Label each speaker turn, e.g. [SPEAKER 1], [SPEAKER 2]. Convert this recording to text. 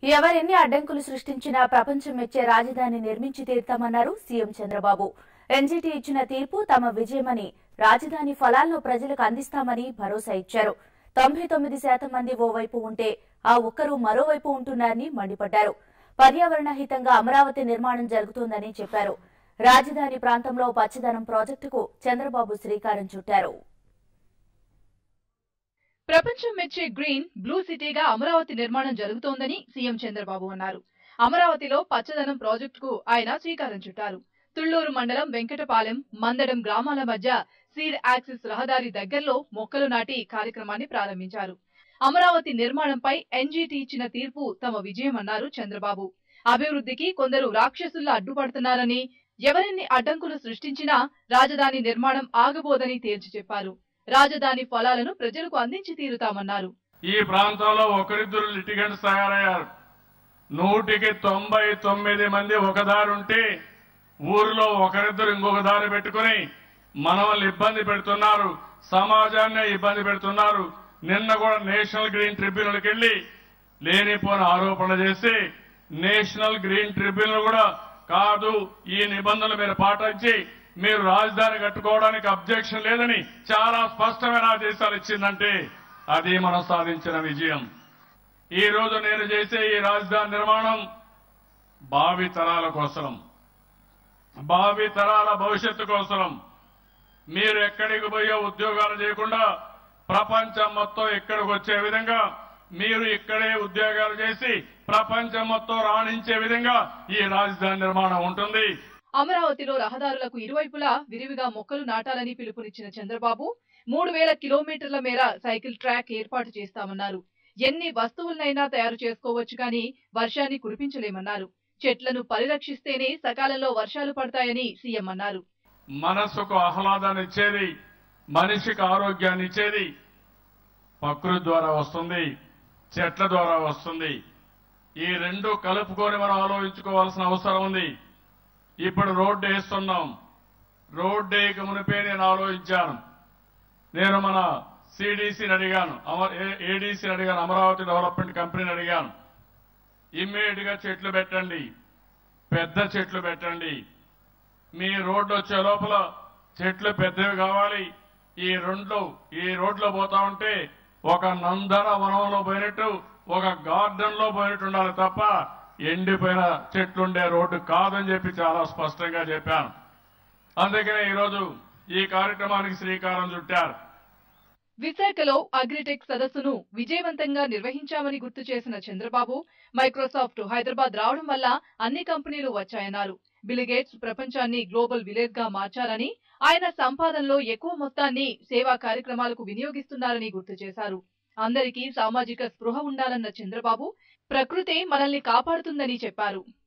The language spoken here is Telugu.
[SPEAKER 1] ఎవరెన్ని అడ్డంకులు సృష్టించినా ప్రపంచం మెచ్చే రాజధాని నిర్మించి తీరుతామన్నారు సీఎం చంద్రబాబు ఎన్జీటీ ఇచ్చిన తీర్పు తమ విజయమని రాజధాని ఫలాలను ప్రజలకు అందిస్తామని భరోసా ఇచ్చారు తొంభై తొమ్మిది శాతం మంది ఓవైపు ఉంటే ఆ ఒక్కరు మరోవైపు ఉంటున్నారని మండిపడ్డారు పర్యావరణ హితంగా అమరావతి నిర్మాణం జరుగుతోందని చెప్పారు రాజధాని ప్రాంతంలో పచ్చదనం ప్రాజెక్టుకు చంద్రబాబు శ్రీకారం చుట్టారు
[SPEAKER 2] ప్రపంచం మెచ్చే గ్రీన్ బ్లూ సిటీగా అమరావతి నిర్మాణం జరుగుతోందని సీఎం చంద్రబాబు అన్నారు అమరావతిలో పచ్చదనం ప్రాజెక్టుకు ఆయన శ్రీకారం చుట్టారు తుళ్లూరు మండలం వెంకటపాలెం మందడం గ్రామాల మధ్య సీడ్ యాక్సిస్ రహదారి దగ్గరలో మొక్కలు నాటి కార్యక్రమాన్ని ప్రారంభించారు అమరావతి నిర్మాణంపై ఎన్జీటీ ఇచ్చిన తీర్పు తమ విజయమన్నారు చంద్రబాబు అభివృద్ధికి కొందరు రాక్షసుల్లా అడ్డుపడుతున్నారని ఎవరెన్ని అడ్డంకులు సృష్టించినా రాజధాని నిర్మాణం ఆగబోదని తేల్చి చెప్పారు రాజధాని ఫలాలను ప్రజలకు అందించి తీరుతామన్నారు
[SPEAKER 3] ఈ ప్రాంతంలో ఒకరిద్దరు లిటిగెంట్స్ తయారయ్యారు నూటికి తొంభై తొమ్మిది మంది ఒక దారి ఉంటే ఊరిలో ఒకరిద్దరు ఇంకొక దారి పెట్టుకుని మనల్ని ఇబ్బంది పెడుతున్నారు సమాజాన్ని ఇబ్బంది పెడుతున్నారు నిన్న కూడా నేషనల్ గ్రీన్ ట్రిబ్యునల్కి వెళ్లి లేనిపోని ఆరోపణలు చేసి నేషనల్ గ్రీన్ ట్రిబ్యునల్ కూడా కాదు ఈ నిబంధనలు మీరు పాటించి మీరు రాజధాని కట్టుకోవడానికి అబ్జెక్షన్ లేదని చాలా స్పష్టమైన ఆదేశాలు ఇచ్చిందంటే అది మనం సాధించిన విజయం ఈ రోజు నేను చేసే ఈ రాజధాని నిర్మాణం భావి తరాల కోసం భావి తరాల భవిష్యత్తు కోసం మీరు ఎక్కడికి పోయో ఉద్యోగాలు చేయకుండా ప్రపంచం మొత్తం ఇక్కడికి వచ్చే విధంగా మీరు ఇక్కడే ఉద్యోగాలు చేసి ప్రపంచం మొత్తం రాణించే విధంగా ఈ రాజధాని నిర్మాణం ఉంటుంది
[SPEAKER 2] అమరావతిలో రహదారులకు ఇరువైపులా విరివిగా మొక్కలు నాటాలని పిలుపునిచ్చిన చంద్రబాబు మూడు వేల కిలోమీటర్ల మేర సైకిల్ ట్రాక్ ఏర్పాటు చేస్తామన్నారు ఎన్ని వస్తువులనైనా తయారు చేసుకోవచ్చు కానీ వర్షాన్ని కురిపించలేమన్నారు చెట్లను పరిరక్షిస్తేనే సకాలంలో వర్షాలు పడతాయని సీఎం అన్నారు
[SPEAKER 3] మనస్సుకు ఆహ్లాదాన్ని ఇచ్చేది మనిషికి ఆరోగ్యాన్ని ఇచ్చేది ప్రకృతి ద్వారా వస్తుంది చెట్ల ద్వారా వస్తుంది ఈ రెండు కలుపుకొని మనం ఆలోచించుకోవాల్సిన అవసరం ఉంది ఇప్పుడు రోడ్డు వేస్తున్నాం రోడ్డు వేయక మునిపే నేను ఆలోచించాను నేను మన సిడిసిని అడిగాను ఏడీసీని అడిగాను అమరావతి డెవలప్మెంట్ కంపెనీని అడిగాను ఇమ్మీడియట్ గా చెట్లు పెట్టండి పెద్ద చెట్లు పెట్టండి మీ రోడ్డు వచ్చే లోపల చెట్లు పెద్దవి కావాలి ఈ రెండు ఈ రోడ్లో పోతా ఉంటే ఒక నందన వనంలో పోయినట్టు ఒక గార్డెన్ లో పోయినట్టు ఉండాలి తప్ప ఎండిపోయిన చెట్లుండే రోడ్డు కాదని చెప్పి చాలా స్పష్టంగా చెప్పాను అందుకనే ఈరోజు ఈ కార్యక్రమానికి శ్రీకారం చుట్టారు
[SPEAKER 2] విశాఖలో అగ్రిటెక్ సదస్సును విజయవంతంగా నిర్వహించామని గుర్తు చేసిన చంద్రబాబు మైక్రోసాఫ్ట్ హైదరాబాద్ రావడం వల్ల అన్ని కంపెనీలు వచ్చాయన్నారు బిలిగేట్స్ ప్రపంచాన్ని గ్లోబల్ విలేజ్ గా మార్చారని ఆయన సంపాదనలో ఎక్కువ మొత్తాన్ని సేవా కార్యక్రమాలకు వినియోగిస్తున్నారని గుర్తు చేశారు అందరికీ సామాజిక స్పృహ ఉండాలన్న చంద్రబాబు ప్రకృతే మనల్ని కాపాడుతుందని చెప్పారు